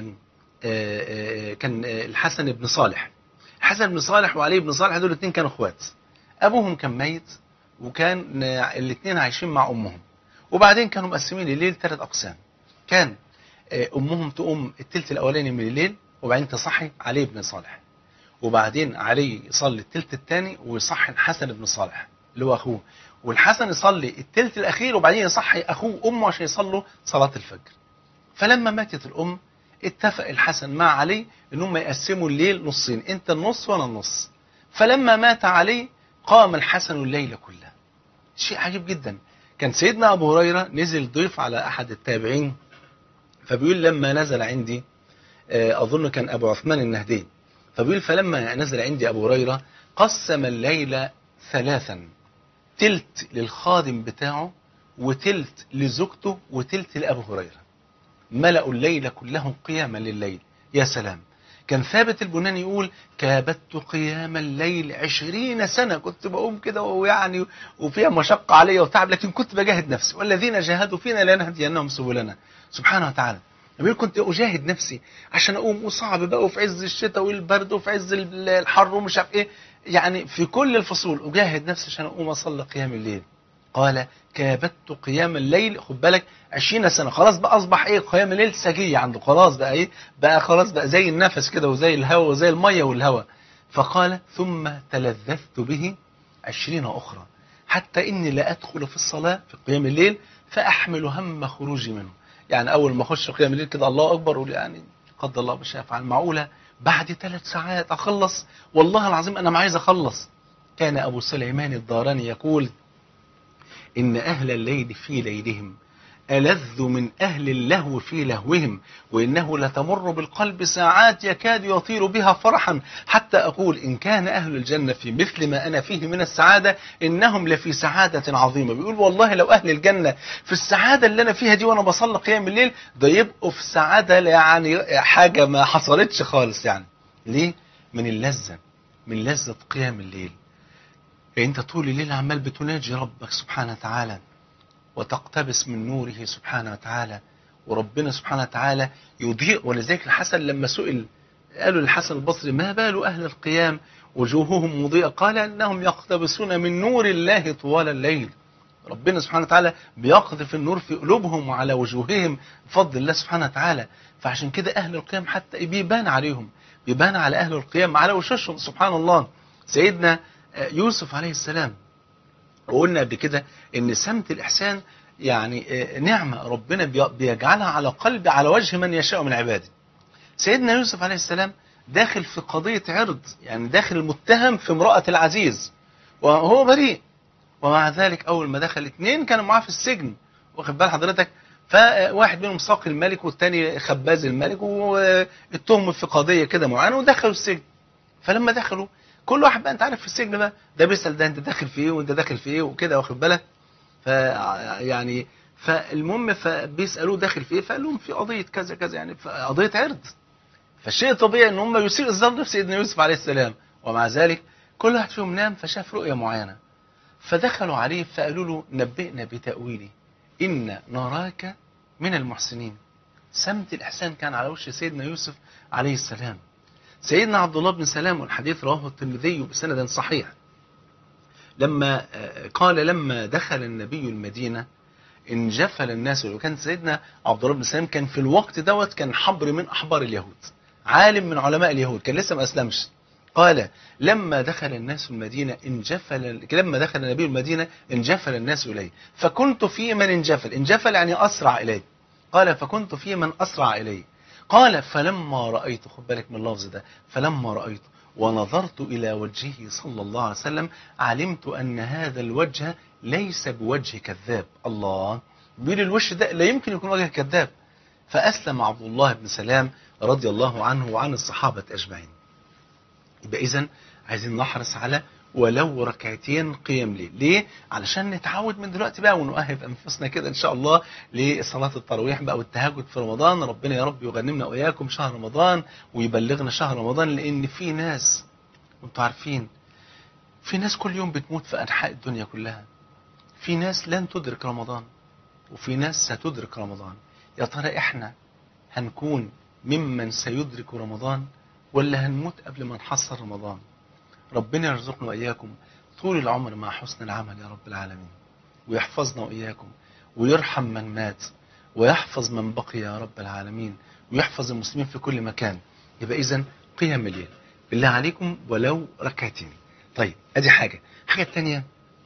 كان الحسن ابن صالح الحسن بن صالح وعلي بن صالح دول الاثنين كانوا اخوات ابوهم كان ميت وكان الاثنين عايشين مع امهم وبعدين كانوا مقسمين الليل ثلاث اقسام كان امهم تقوم الثلث الاولاني من الليل وبعدين تصحي علي بن صالح وبعدين علي يصلي الثلث الثاني ويصحي الحسن بن صالح اللي هو اخوه والحسن يصلي الثلث الاخير وبعدين يصحي اخوه وامه عشان يصلوا صلاه الفجر فلما ماتت الام اتفق الحسن مع علي ان هم يقسموا الليل نصين انت النص وانا النص فلما مات علي قام الحسن الليل كله شيء عجيب جدا كان سيدنا ابو هريره نزل ضيف على احد التابعين فبيقول لما نزل عندي أظن كان أبو عثمان النهدي فبيقول فلما نزل عندي أبو هريرة قسم الليل ثلاثا تلت للخادم بتاعه وتلت لزوجته وتلت لأبو هريرة ملأوا الليل كلهم قياما لليل يا سلام كان ثابت البناني يقول كابدت قيام الليل عشرين سنة كنت بقوم كده ويعني وفيها مشقة علي وتعب لكن كنت بجاهد نفسي والذين جاهدوا فينا لنهدينهم سبلنا سبحانه وتعالى بيقول كنت أجاهد نفسي عشان أقوم وصعب بقى وفي عز الشتاء والبرد وفي عز الحر ومش عارف إيه يعني في كل الفصول أجاهد نفسي عشان أقوم أصلي قيام الليل قال كابدت قيام الليل خد بالك 20 سنة خلاص بقى أصبح إيه قيام الليل سجية عنده خلاص بقى إيه بقى خلاص بقى زي النفس كده وزي الهواء وزي المية والهواء فقال ثم تلذذت به عشرين أخرى حتى إني لا أدخل في الصلاة في قيام الليل فأحمل هم خروجي منه يعني أول ما أخش قيام الليل كده الله أكبر أقول يعني قدر الله مش هيفعل معقولة بعد ثلاث ساعات أخلص والله العظيم أنا ما عايز أخلص كان أبو سليمان الداراني يقول إن أهل الليل في ليلهم ألذ من أهل اللهو في لهوهم وإنه لتمر بالقلب ساعات يكاد يطير بها فرحا حتى أقول إن كان أهل الجنة في مثل ما أنا فيه من السعادة إنهم لفي سعادة عظيمة بيقول والله لو أهل الجنة في السعادة اللي أنا فيها دي وأنا بصلي قيام الليل ده يبقوا في سعادة يعني حاجة ما حصلتش خالص يعني ليه؟ من اللذة من لذة قيام الليل انت طول الليل عمال بتناجي ربك سبحانه وتعالى وتقتبس من نوره سبحانه وتعالى وربنا سبحانه وتعالى يضيء ولذلك الحسن لما سئل قالوا للحسن البصري ما بال أهل القيام وجوههم مضيئة قال أنهم يقتبسون من نور الله طوال الليل ربنا سبحانه وتعالى بيقذف النور في قلوبهم وعلى وجوههم بفضل الله سبحانه وتعالى فعشان كده أهل القيام حتى بيبان عليهم بيبان على أهل القيام على وشوشهم سبحان الله سيدنا يوسف عليه السلام وقلنا قبل كده ان سمت الإحسان يعني نعمة ربنا بيجعلها على قلب على وجه من يشاء من عباده سيدنا يوسف عليه السلام داخل في قضية عرض يعني داخل المتهم في امرأة العزيز وهو بريء ومع ذلك أول ما دخل اثنين كانوا معاه في السجن واخد بال حضرتك فواحد منهم ساقي الملك والتاني خباز الملك واتهموا في قضية كده معينة ودخلوا السجن فلما دخلوا كل واحد بقى انت عارف في السجن بقى ده بيسأل ده انت داخل في ايه وانت داخل في ايه وكده واخد بالك ف يعني فالمهم فبيسالوه داخل في ايه فقال لهم في قضيه كذا كذا يعني قضيه عرض فالشيء الطبيعي ان هم يسيء الظن في سيدنا يوسف عليه السلام ومع ذلك كل واحد فيهم نام فشاف رؤيه معينه فدخلوا عليه فقالوا له نبئنا بتاويله ان نراك من المحسنين سمت الاحسان كان على وش سيدنا يوسف عليه السلام سيدنا عبد الله بن سلام والحديث رواه الترمذي بسند صحيح لما قال لما دخل النبي المدينة انجفل الناس وكان سيدنا عبد الله بن سلام كان في الوقت دوت كان حبر من أحبار اليهود عالم من علماء اليهود كان لسه ما أسلمش قال لما دخل الناس المدينة انجفل لما دخل النبي المدينة انجفل الناس إليه فكنت في من انجفل انجفل يعني أسرع إليه قال فكنت في من أسرع إليه قال فلما رأيت خد بالك من اللفظ ده فلما رأيت ونظرت إلى وجهه صلى الله عليه وسلم علمت أن هذا الوجه ليس بوجه كذاب الله بيقول الوش ده لا يمكن يكون وجه كذاب فأسلم عبد الله بن سلام رضي الله عنه وعن الصحابة أجمعين يبقى إذن عايزين نحرص على ولو ركعتين قيام ليل ليه علشان نتعود من دلوقتي بقى ونؤهب انفسنا كده ان شاء الله لصلاه التراويح بقى والتهجد في رمضان ربنا يا رب يغنمنا واياكم شهر رمضان ويبلغنا شهر رمضان لان في ناس وانتوا عارفين في ناس كل يوم بتموت في انحاء الدنيا كلها في ناس لن تدرك رمضان وفي ناس ستدرك رمضان يا ترى احنا هنكون ممن سيدرك رمضان ولا هنموت قبل ما نحصل رمضان ربنا يرزقنا وإياكم طول العمر مع حسن العمل يا رب العالمين ويحفظنا وإياكم ويرحم من مات ويحفظ من بقي يا رب العالمين ويحفظ المسلمين في كل مكان يبقى إذن قيام الليل بالله عليكم ولو ركعتين طيب ادي حاجة حاجة تانية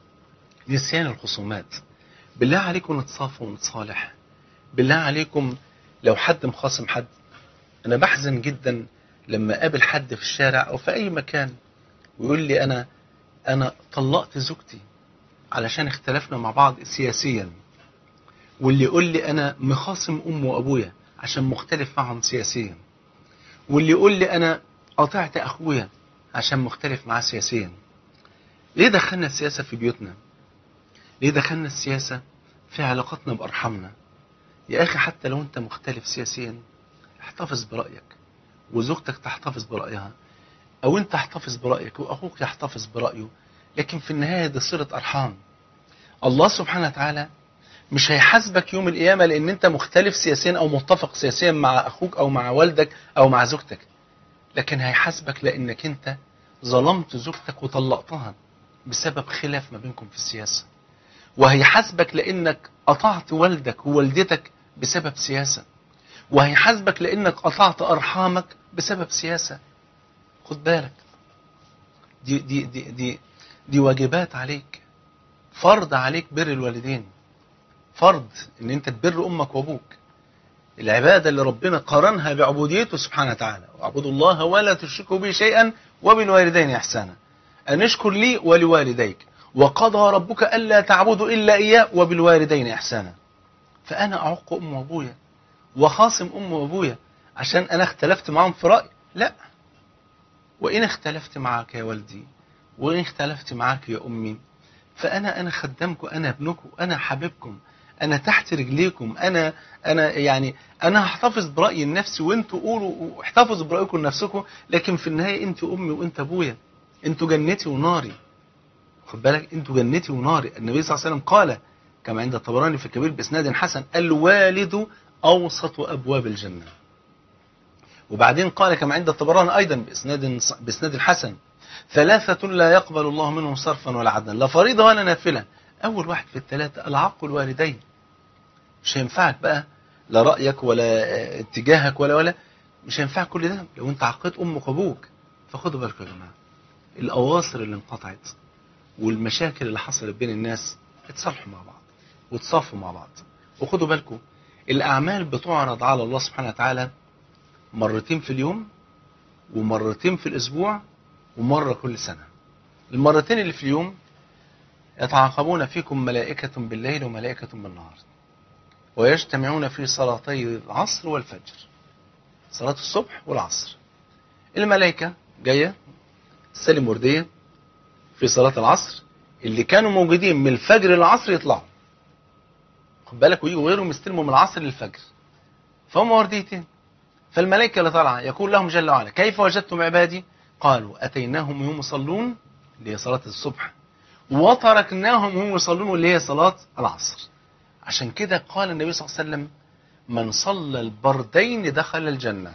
نسيان الخصومات بالله عليكم نتصافى ونتصالح بالله عليكم لو حد مخاصم حد انا بحزن جدا لما اقابل حد في الشارع او في اي مكان ويقول لي انا انا طلقت زوجتي علشان اختلفنا مع بعض سياسيا واللي يقول لي انا مخاصم امي وابويا عشان مختلف معهم سياسيا واللي يقول لي انا قطعت اخويا عشان مختلف معاه سياسيا ليه دخلنا السياسة في بيوتنا ليه دخلنا السياسة في علاقتنا بأرحامنا يا أخي حتى لو أنت مختلف سياسيا احتفظ برأيك وزوجتك تحتفظ برأيها أو أنت احتفظ برأيك وأخوك يحتفظ برأيه لكن في النهاية دي صلة أرحام الله سبحانه وتعالى مش هيحاسبك يوم القيامة لأن أنت مختلف سياسيا أو متفق سياسيا مع أخوك أو مع والدك أو مع زوجتك لكن هيحاسبك لأنك أنت ظلمت زوجتك وطلقتها بسبب خلاف ما بينكم في السياسة وهيحاسبك لانك قطعت والدك ووالدتك بسبب سياسه وهيحاسبك لانك قطعت ارحامك بسبب سياسه خد بالك دي دي دي دي دي واجبات عليك فرض عليك بر الوالدين فرض ان انت تبر امك وابوك العباده اللي ربنا قارنها بعبوديته سبحانه وتعالى واعبدوا الله ولا تشركوا به شيئا وبالوالدين احسانا ان اشكر لي ولوالديك وقضى ربك الا تعبدوا الا اياه وبالوالدين احسانا فانا اعق ام وابويا وخاصم ام وابويا عشان انا اختلفت معاهم في راي لا وان اختلفت معك يا والدي وان اختلفت معك يا امي فانا انا خدامكم انا ابنكم انا حبيبكم انا تحت رجليكم انا انا يعني انا هحتفظ برايي النفسي وانتوا قولوا احتفظوا برايكم لنفسكم لكن في النهايه انت امي وانت ابويا انتوا جنتي وناري خد بالك انتوا جنتي وناري النبي صلى الله عليه وسلم قال كما عند الطبراني في الكبير باسناد حسن الوالد اوسط ابواب الجنه وبعدين قال كما عند الطبراني ايضا باسناد باسناد حسن ثلاثة لا يقبل الله منهم صرفا ولا عدلا لا فريضة ولا نافلة أول واحد في الثلاثة العق الوالدين مش هينفعك بقى لا رأيك ولا اتجاهك ولا ولا مش هينفعك كل ده لو انت عقيت أمك وأبوك فخدوا بالكم يا جماعة الأواصر اللي انقطعت والمشاكل اللي حصلت بين الناس اتصالحوا مع بعض وتصافوا مع بعض وخدوا بالكم الأعمال بتعرض على الله سبحانه وتعالى مرتين في اليوم ومرتين في الأسبوع ومرة كل سنة المرتين اللي في اليوم يتعاقبون فيكم ملائكة بالليل وملائكة بالنهار ويجتمعون في صلاتي العصر والفجر صلاة الصبح والعصر الملائكة جاية تسلم وردية في صلاة العصر اللي كانوا موجودين من الفجر للعصر يطلعوا خد بالك ويجوا غيرهم يستلموا من العصر للفجر فهم ورديتين فالملائكة اللي طالعة يقول لهم جل وعلا كيف وجدتم عبادي قالوا أتيناهم وهم يصلون اللي هي صلاة الصبح وتركناهم وهم يصلون اللي هي صلاة العصر عشان كده قال النبي صلى الله عليه وسلم من صلى البردين دخل الجنة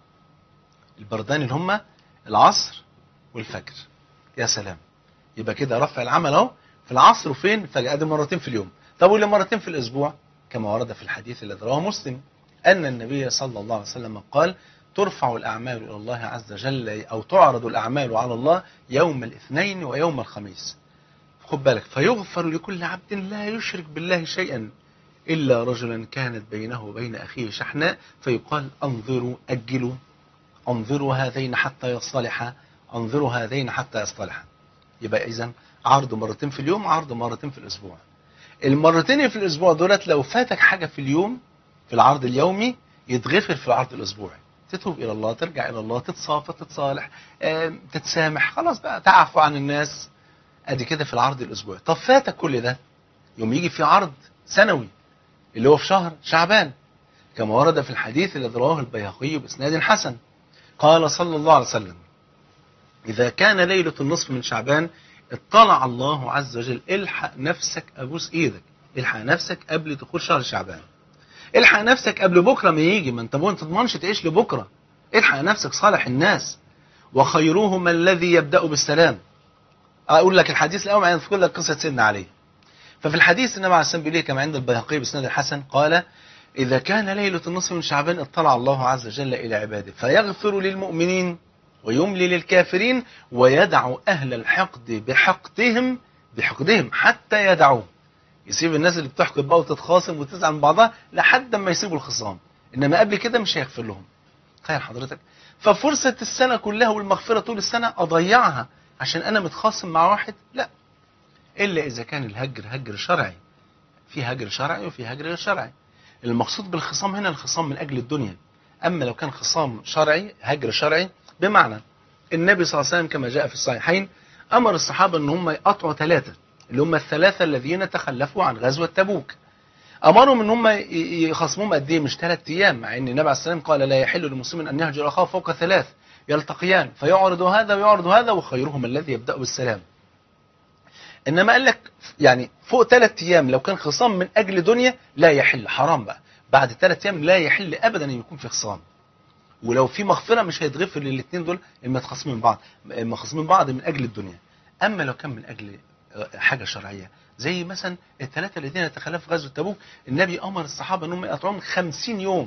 البردين اللي هم العصر والفجر يا سلام يبقى كده رفع العمل اهو في العصر وفين الفجر ادي مرتين في اليوم طب وليه مرتين في الاسبوع كما ورد في الحديث الذي رواه مسلم ان النبي صلى الله عليه وسلم قال ترفع الأعمال إلى الله عز وجل أو تعرض الأعمال على الله يوم الاثنين ويوم الخميس خد بالك فيغفر لكل عبد لا يشرك بالله شيئا إلا رجلا كانت بينه وبين أخيه شحناء فيقال أنظروا أجلوا أنظروا هذين حتى يصطلحا أنظروا هذين حتى يصطلحا يبقى إذا عرض مرتين في اليوم عرض مرتين في الأسبوع المرتين في الأسبوع دولت لو فاتك حاجة في اليوم في العرض اليومي يتغفر في العرض الأسبوعي تتوب الى الله ترجع الى الله تتصافى تتصالح تتسامح خلاص بقى تعفو عن الناس ادي كده في العرض الاسبوعي طب فاتك كل ده يوم يجي في عرض سنوي اللي هو في شهر شعبان كما ورد في الحديث الذي رواه البيهقي باسناد حسن قال صلى الله عليه وسلم اذا كان ليله النصف من شعبان اطلع الله عز وجل الحق نفسك ابوس ايدك الحق نفسك قبل دخول شهر شعبان الحق نفسك قبل بكره ما يجي ما انت ما تضمنش تعيش لبكره الحق نفسك صالح الناس وخيرهم الذي يبدا بالسلام اقول لك الحديث الاول بعدين اذكر لك قصه سيدنا علي ففي الحديث النبي عليه الصلاه والسلام كما عند البيهقي بسند الحسن قال اذا كان ليله النصف من شعبان اطلع الله عز وجل الى عباده فيغفر للمؤمنين ويملي للكافرين ويدع اهل الحقد بحقدهم بحقدهم حتى يدعوه يسيب الناس اللي بتحقد بقى وتتخاصم وتزعل من بعضها لحد ما يسيبوا الخصام انما قبل كده مش هيغفر لهم تخيل حضرتك ففرصة السنة كلها والمغفرة طول السنة أضيعها عشان أنا متخاصم مع واحد لا إلا إذا كان الهجر هجر شرعي في هجر شرعي وفي هجر غير شرعي المقصود بالخصام هنا الخصام من أجل الدنيا أما لو كان خصام شرعي هجر شرعي بمعنى النبي صلى الله عليه وسلم كما جاء في الصحيحين أمر الصحابة أن هم يقطعوا ثلاثة اللي هم الثلاثة الذين تخلفوا عن غزوة تبوك أمرهم أن هم يخصموهم قد إيه مش ثلاث أيام مع أن النبي عليه السلام قال لا يحل للمسلم أن يهجر أخاه فوق ثلاث يلتقيان فيعرض هذا ويعرض هذا وخيرهم الذي يبدأ بالسلام إنما قال لك يعني فوق ثلاث أيام لو كان خصام من أجل دنيا لا يحل حرام بقى بعد ثلاث أيام لا يحل أبدا أن يكون في خصام ولو في مغفرة مش هيتغفر للاثنين دول المتخاصمين بعض المتخاصمين بعض من أجل الدنيا أما لو كان من أجل آه، حاجة شرعية زي مثلا الثلاثة الذين تخلفوا في غزوة تبوك النبي أمر الصحابة أنهم يقطعوهم 50 يوم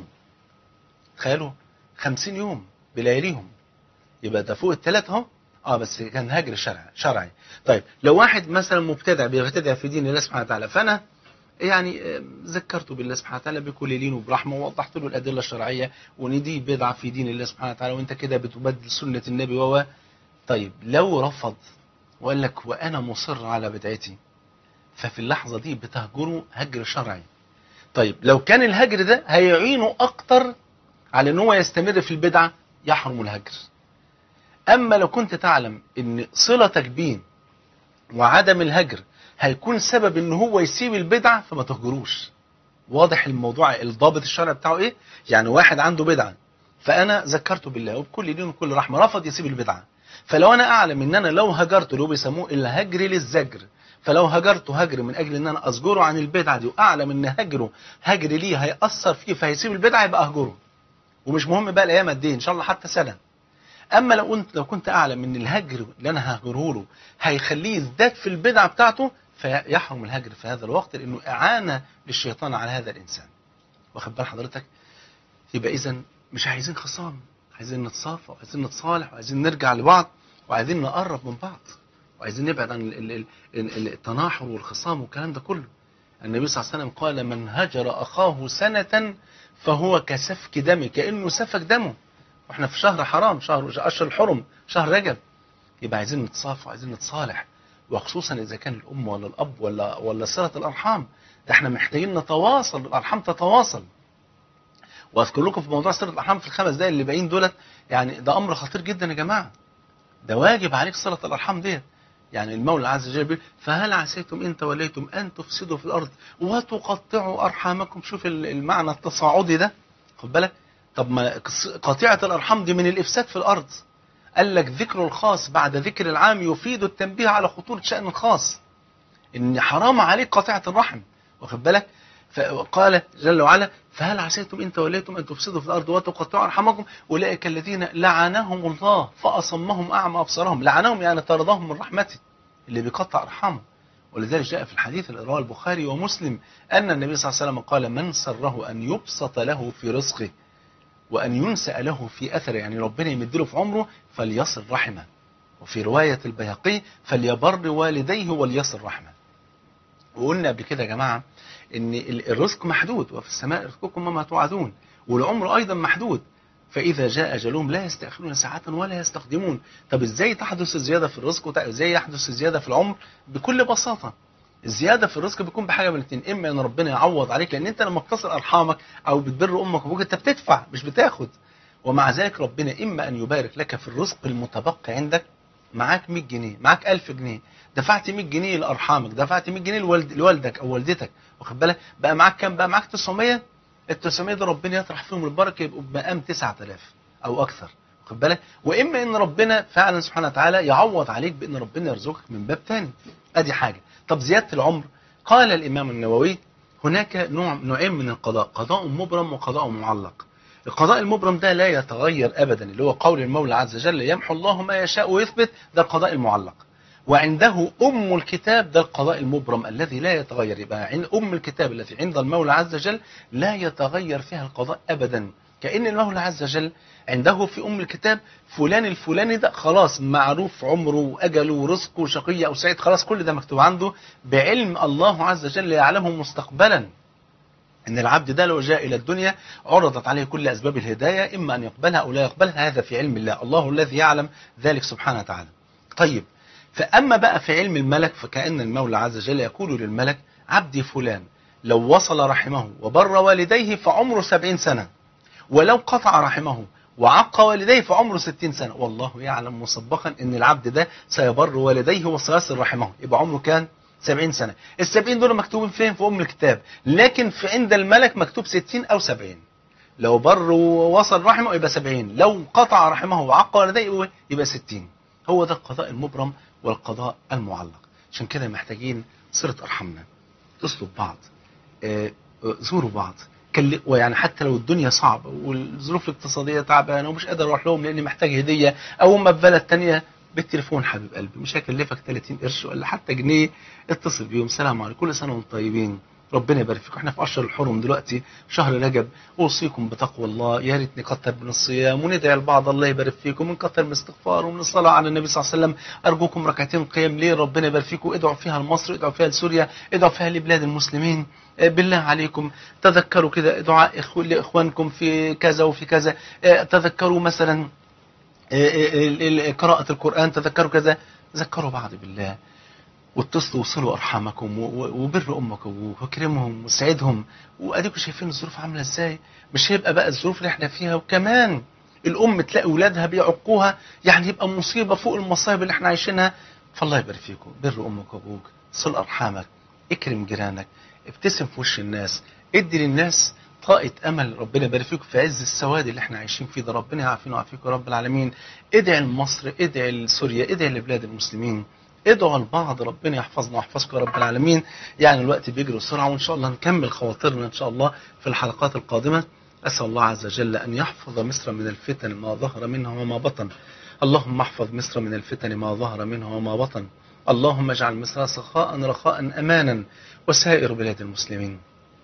تخيلوا 50 يوم بلياليهم يبقى ده فوق الثلاثة اهو اه بس كان هجر شرعي شرعي طيب لو واحد مثلا مبتدع بيبتدع في دين الله سبحانه وتعالى فانا يعني آه، ذكرته بالله سبحانه وتعالى بكل لين وبرحمه ووضحت له الادله الشرعيه وان دي بدعه في دين الله سبحانه وتعالى وانت كده بتبدل سنه النبي و طيب لو رفض وقال لك وانا مصر على بدعتي ففي اللحظه دي بتهجره هجر شرعي طيب لو كان الهجر ده هيعينه اكتر على ان هو يستمر في البدعه يحرم الهجر اما لو كنت تعلم ان صلتك بيه وعدم الهجر هيكون سبب ان هو يسيب البدعه فما تهجروش واضح الموضوع الضابط الشرعي بتاعه ايه يعني واحد عنده بدعه فانا ذكرته بالله وبكل دين وكل رحمه رفض يسيب البدعه فلو انا اعلم ان انا لو هجرته اللي هو بيسموه الهجر للزجر فلو هجرته هجر من اجل ان انا ازجره عن البدعه دي واعلم ان هجره هجر ليه هياثر فيه فهيسيب البدعه يبقى اهجره ومش مهم بقى الايام قد ايه ان شاء الله حتى سنه اما لو كنت لو كنت اعلم ان الهجر اللي انا ههجره له هيخليه يزداد في البدعه بتاعته فيحرم الهجر في هذا الوقت لانه اعانه للشيطان على هذا الانسان واخد بال حضرتك يبقى اذا مش عايزين خصام عايزين نتصافى وعايزين نتصالح وعايزين نرجع لبعض وعايزين نقرب من بعض وعايزين نبعد عن ال- ال- ال- التناحر والخصام والكلام ده كله النبي صلى الله عليه وسلم قال من هجر اخاه سنه فهو كسفك دمه كانه سفك دمه واحنا في شهر حرام شهر اشهر الحرم شهر رجب يبقى عايزين نتصافى وعايزين نتصالح وخصوصا اذا كان الام ولا الاب ولا ولا صله الارحام ده احنا محتاجين نتواصل الارحام تتواصل واذكر لكم في موضوع صله الارحام في الخمس دقايق اللي باقيين دولت يعني ده امر خطير جدا يا جماعه ده واجب عليك صله الارحام ديت يعني المولى عز وجل بيقول فهل عسيتم ان توليتم ان تفسدوا في الارض وتقطعوا ارحامكم شوف ال- المعنى التصاعدي ده خد بالك طب ما قص- قطيعه الارحام دي من الافساد في الارض قال لك ذكر الخاص بعد ذكر العام يفيد التنبيه على خطوره شان الخاص ان حرام عليك قطيعه الرحم واخد بالك فقال جل وعلا فهل عسيتم ان توليتم ان تفسدوا في الارض وتقطعوا ارحامكم اولئك الذين لعنهم الله فاصمهم اعمى ابصارهم لعنهم يعني طردهم من رحمته اللي بيقطع ارحامه ولذلك جاء في الحديث اللي رواه البخاري ومسلم ان النبي صلى الله عليه وسلم قال من سره ان يبسط له في رزقه وان ينسأ له في اثره يعني ربنا يمد له في عمره فليصل رحمه وفي روايه البيهقي فليبر والديه وليصل رحمه وقلنا قبل كده يا جماعه ان ال- الرزق محدود وفي السماء رزقكم وما توعدون والعمر ايضا محدود فاذا جاء اجلهم لا يستاخرون ساعه ولا يستقدمون طب ازاي تحدث الزياده في الرزق وازاي يحدث الزياده في العمر بكل بساطه الزياده في الرزق بيكون بحاجه من الاثنين اما ان ربنا يعوض عليك لان انت لما بتصل ارحامك او بتبر امك وابوك انت بتدفع مش بتاخد ومع ذلك ربنا اما ان يبارك لك في الرزق المتبقي عندك معاك 100 جنيه معاك 1000 جنيه دفعت 100 جنيه لارحامك دفعت 100 جنيه لوالد لوالدك او والدتك واخد بالك بقى معاك كام بقى معاك 900 ال 900 ده ربنا يطرح فيهم البركه يبقوا بمقام 9000 او اكثر واخد بالك واما ان ربنا فعلا سبحانه وتعالى يعوض عليك بان ربنا يرزقك من باب تاني ادي حاجه طب زياده العمر قال الامام النووي هناك نوع نوعين من القضاء قضاء مبرم وقضاء معلق القضاء المبرم ده لا يتغير ابدا اللي هو قول المولى عز وجل يمحو الله ما يشاء ويثبت ده القضاء المعلق وعنده ام الكتاب ده القضاء المبرم الذي لا يتغير يبقى عند ام الكتاب التي عند المولى عز وجل لا يتغير فيها القضاء ابدا كأن المولى عز وجل عنده في ام الكتاب فلان الفلاني ده خلاص معروف عمره واجله ورزقه وشقي او سعيد خلاص كل ده مكتوب عنده بعلم الله عز وجل يعلمه مستقبلا ان العبد ده لو جاء الى الدنيا عرضت عليه كل اسباب الهدايه اما ان يقبلها او لا يقبلها هذا في علم الله الله الذي يعلم ذلك سبحانه وتعالى طيب فاما بقى في علم الملك فكان المولى عز وجل يقول للملك عبدي فلان لو وصل رحمه وبر والديه فعمره سبعين سنه ولو قطع رحمه وعق والديه فعمره ستين سنة والله يعلم مسبقا ان العبد ده سيبر والديه وسيصل رحمه يبقى عمره كان سبعين سنة السبعين دول مكتوبين فين في أم الكتاب لكن في عند الملك مكتوب ستين أو سبعين لو بر ووصل رحمه يبقى سبعين لو قطع رحمه وعق والديه يبقى ستين هو ده القضاء المبرم والقضاء المعلق عشان كده محتاجين صلة أرحامنا تصلوا ببعض آه، آه، زوروا بعض كل- ويعني حتى لو الدنيا صعبة والظروف الاقتصادية تعبانة ومش قادر أروح لهم لأني محتاج هدية أو هم في بلد تانية بالتليفون حبيب قلبي مش هكلفك 30 قرش ولا حتى جنيه اتصل بيهم سلام عليكم كل سنه وانتم طيبين ربنا يبارك فيكم احنا في اشهر الحرم دلوقتي شهر رجب اوصيكم بتقوى الله يا ريت نكتر من الصيام وندعي لبعض الله يبارك فيكم ونكتر من الاستغفار ومن الصلاه على النبي صلى الله عليه وسلم ارجوكم ركعتين قيام ليل ربنا يبارك فيكم ادعوا فيها لمصر ادعوا فيها لسوريا ادعوا فيها لبلاد المسلمين آه، بالله عليكم تذكروا كده دعاء إخو- لاخوانكم في كذا وفي كذا آه، تذكروا مثلا ال- ال- قراءة القرآن تذكروا كذا ذكروا بعض بالله واتصلوا وصلوا أرحامكم و- و- وبروا أمك وأبوك واكرمهم وسعدهم وأديكم شايفين الظروف عاملة إزاي مش هيبقى بقى الظروف اللي احنا فيها وكمان الأم تلاقي أولادها بيعقوها يعني يبقى مصيبة فوق المصايب اللي احنا عايشينها فالله يبارك فيكم بر أمك وأبوك صل أرحامك اكرم جيرانك ابتسم في وش الناس ادي للناس طاقة أمل ربنا يبارك فيكم في عز السواد اللي احنا عايشين فيه ده ربنا يعافينا ويعافيكم يا رب العالمين ادعي لمصر ادعي لسوريا ادعي لبلاد المسلمين ادعوا لبعض ربنا يحفظنا ويحفظكم يا رب العالمين يعني الوقت بيجري بسرعة وإن شاء الله نكمل خواطرنا إن شاء الله في الحلقات القادمة أسأل الله عز وجل أن يحفظ مصر من الفتن ما ظهر منها وما بطن اللهم احفظ مصر من الفتن ما ظهر منها وما بطن اللهم اجعل مصر سخاء رخاء أمانا وسائر بلاد المسلمين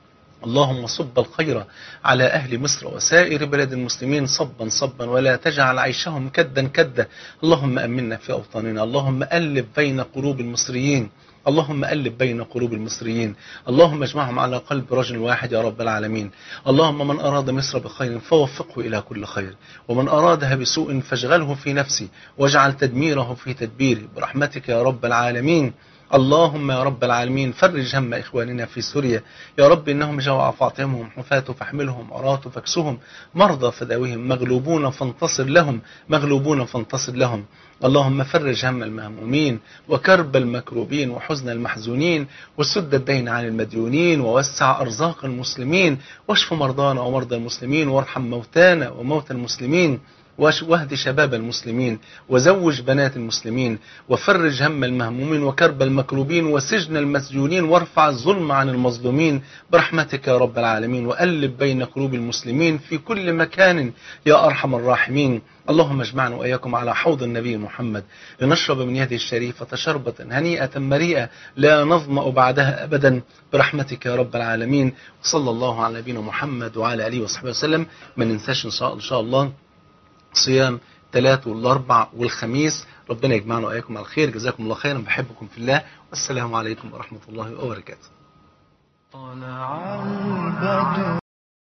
اللهم صب الخير على أهل مصر وسائر بلاد المسلمين صبا صبا ولا تجعل عيشهم كدا كدا اللهم أمنا في أوطاننا اللهم ألف بين قلوب المصريين اللهم ألف بين قلوب المصريين اللهم اجمعهم على قلب رجل واحد يا رب العالمين اللهم من أراد مصر بخير فوفقه إلى كل خير ومن أرادها بسوء فاشغله في نفسه واجعل تدميره في تدبيره برحمتك يا رب العالمين اللهم يا رب العالمين فرج هم إخواننا في سوريا يا رب إنهم جوع فاطمهم حفاة فاحملهم عراة فاكسهم مرضى فداوهم مغلوبون فانتصر لهم مغلوبون فانتصر لهم اللهم فرج هم المهمومين وكرب المكروبين وحزن المحزونين وسد الدين عن المديونين ووسع أرزاق المسلمين واشف مرضانا ومرضى المسلمين وارحم موتانا وموتى المسلمين واش- واهد شباب المسلمين وزوج بنات المسلمين وفرج هم المهمومين وكرب المكروبين وسجن المسجونين وارفع الظلم عن المظلومين برحمتك يا رب العالمين وألف بين قلوب المسلمين في كل مكان يا أرحم الراحمين اللهم اجمعنا وإياكم على حوض النبي محمد لنشرب من يده الشريفة شربة هنيئة مريئة لا نظمأ بعدها أبدا برحمتك يا رب العالمين وصلى الله على نبينا محمد وعلى آله وصحبه وسلم ما ننساش إن شاء, إن شاء الله صيام ثلاث والاربع والخميس ربنا يجمعنا واياكم على الخير جزاكم الله خيرا بحبكم في الله والسلام عليكم ورحمه الله وبركاته طلع البدر